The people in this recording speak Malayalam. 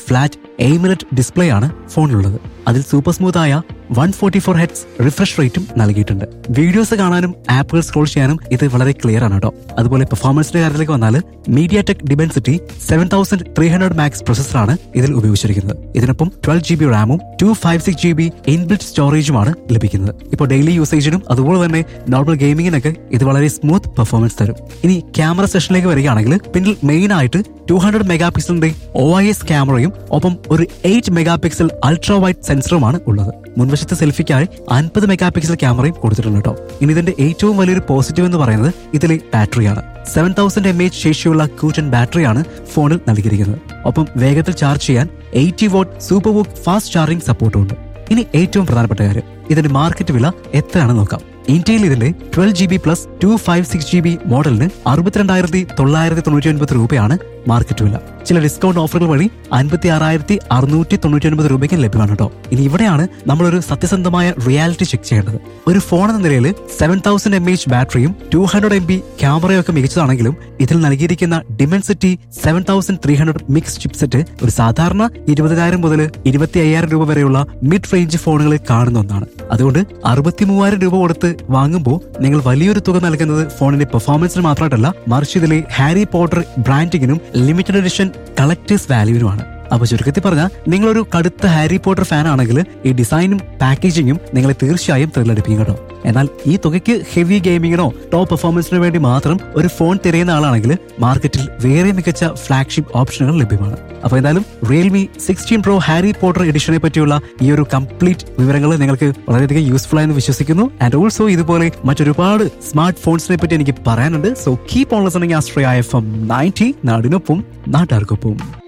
ഫ്ലാറ്റ് എയ്മിലറ്റ് ഡിസ്പ്ലേ ആണ് ഫോണിലുള്ളത് അതിൽ സൂപ്പർ സ്മൂത്ത് ആയ one forty four hertz refresh റേറ്റും നൽകിയിട്ടുണ്ട് വീഡിയോസ് കാണാനും ആപ്പുകൾ സ്ക്രോൾ ചെയ്യാനും ഇത് വളരെ ക്ലിയർ ആണ് കേട്ടോ അതുപോലെ പെർഫോമൻസിന്റെ കാര്യത്തിലേക്ക് വന്നാൽ MediaTek Dimensity seven thousand three hundred max പ്രൊസസറാണ് ഇതിൽ ഉപയോഗിച്ചിരിക്കുന്നത് ഇതിനൊപ്പം ട്വൽവ് ജി ബി റാമും two five six G B inbuilt സ്റ്റോറേജുമാണ് ലഭിക്കുന്നത് ഇപ്പോൾ ഡെയിലി യൂസേജിനും അതുപോലെ തന്നെ നോർമൽ ഗെയിമിങ്ങിനൊക്കെ ഇത് വളരെ സ്മൂത്ത് പെർഫോമൻസ് തരും ഇനി ക്യാമറ സെഷനിലേക്ക് വരികയാണെങ്കിൽ പിന്നിൽ മെയിൻ ആയിട്ട് ടു ഹൺഡ്രഡ് മെഗാ പിക്സലിന്റെ ഒ ഐ എസ് ക്യാമറയും ഒപ്പം ഒരു eight mega pixel ultra wide സെൻസറുമാണ് ഉള്ളത് മുൻവശത്തെ സെൽഫിക്കായി അൻപത് മെഗാ പിക്സൽ ക്യാമറയും കൊടുത്തിട്ടുണ്ട് കേട്ടോ ഇനി ഇതിന്റെ ഏറ്റവും വലിയൊരു പോസിറ്റീവ് എന്ന് പറയുന്നത് ഇതിലെ ബാറ്ററിയാണ് സെവൻ തൗസൻഡ് എം എച്ച് ശേഷിയുള്ള കൂറ്റൻ ബാറ്ററിയാണ് ഫോണിൽ നൽകിയിരിക്കുന്നത് ഒപ്പം വേഗത്തിൽ ചാർജ് ചെയ്യാൻ eighty watt super VOOC fast charging സപ്പോർട്ടും ഉണ്ട് ഇനി ഏറ്റവും പ്രധാനപ്പെട്ട കാര്യം ഇതിന്റെ മാർക്കറ്റ് വില എത്രയാണെന്ന് നോക്കാം ഇന്ത്യയിൽ ഇതിന്റെ twelve G B plus two five six G B മോഡലിന് അറുപത്തിരണ്ടായിരത്തി തൊള്ളായിരത്തി തൊണ്ണൂറ്റി ഒൻപത് രൂപയാണ് മാർക്കറ്റ് വില ചില ഡിസ്കൗണ്ട് ഓഫറുകൾ വഴി അൻപത്തി ആറായിരത്തി അറുന്നൂറ്റി തൊണ്ണൂറ്റി ഒൻപത് രൂപയ്ക്ക് ലഭ്യമാണ് കേട്ടോ ഇനി ഇവിടെയാണ് നമ്മളൊരു സത്യസന്ധമായ റിയാലിറ്റി ചെക്ക് ചെയ്യേണ്ടത് ഒരു ഫോൺ എന്ന നിലയിൽ സെവൻ തൗസൻഡ് എം എച്ച് ബാറ്ററിയും ടു ഹൺഡ്രഡ് എം ബി ക്യാമറയും ഒക്കെ മികച്ചതാണെങ്കിലും ഇതിൽ നൽകിയിരിക്കുന്ന Dimensity seven thousand three hundred max chipset ഒരു സാധാരണ ഇരുപതിനായിരം മുതൽ ഇരുപത്തി അയ്യായിരം രൂപ വരെയുള്ള മിഡ് റേഞ്ച് ഫോണുകളിൽ കാണുന്ന ഒന്നാണ് അതുകൊണ്ട് അറുപത്തി മൂവായിരം രൂപ കൊടുത്ത് വാങ്ങുമ്പോൾ നിങ്ങൾ വലിയൊരു തുക നൽകുന്നത് ഫോണിന്റെ പെർഫോമൻസിന് മാത്രമായിട്ടല്ല മറിച്ച് ഇതിലെ ഹാരി പോട്ടർ ബ്രാൻഡിങ്ങിനും ലിമിറ്റഡ് എഡിഷൻ കളക്ടേഴ്സ് വാല്യൂവിനുമാണ് അപ്പൊ ചുരുക്കത്തിൽ പറഞ്ഞാൽ നിങ്ങളൊരു കടുത്ത ഹാരി പോട്ടർ ഫാൻ ആണെങ്കിൽ ഈ ഡിസൈനും പാക്കേജിങ്ങും നിങ്ങളെ തീർച്ചയായും ത്രില്ലടിപ്പിക്കും കേട്ടോ എന്നാൽ ഈ തുകയ്ക്ക് ഹെവി ഗെയിമിങ്ങിനോ ടോപ്പ് പെർഫോമൻസിനോ വേണ്ടി മാത്രം ഒരു ഫോൺ തിരയുന്ന ആളാണെങ്കിൽ മാർക്കറ്റിൽ വേറെ മികച്ച ഫ്ലാഗ്ഷിപ്പ് ഓപ്ഷനുകൾ ലഭ്യമാണ് അപ്പൊ എന്തായാലും Realme sixteen pro Harry Potter എഡിഷനെ പറ്റിയുള്ള ഈ ഒരു കംപ്ലീറ്റ് വിവരങ്ങൾ നിങ്ങൾക്ക് വളരെയധികം യൂസ്ഫുൾ ആയെന്ന് വിശ്വസിക്കുന്നു ആൻഡ് ഓൾസോ ഇതുപോലെ മറ്റൊരുപാട് സ്മാർട്ട് ഫോൺസിനെ പറ്റി എനിക്ക് പറയാനുണ്ട് സോ കീപ് ഓൺ ലിസണിംഗ് ആസ്ട്രയ എഫ് എം നയൻറ്റി നാടിനൊപ്പം നാട്ടുകാർക്കൊപ്പം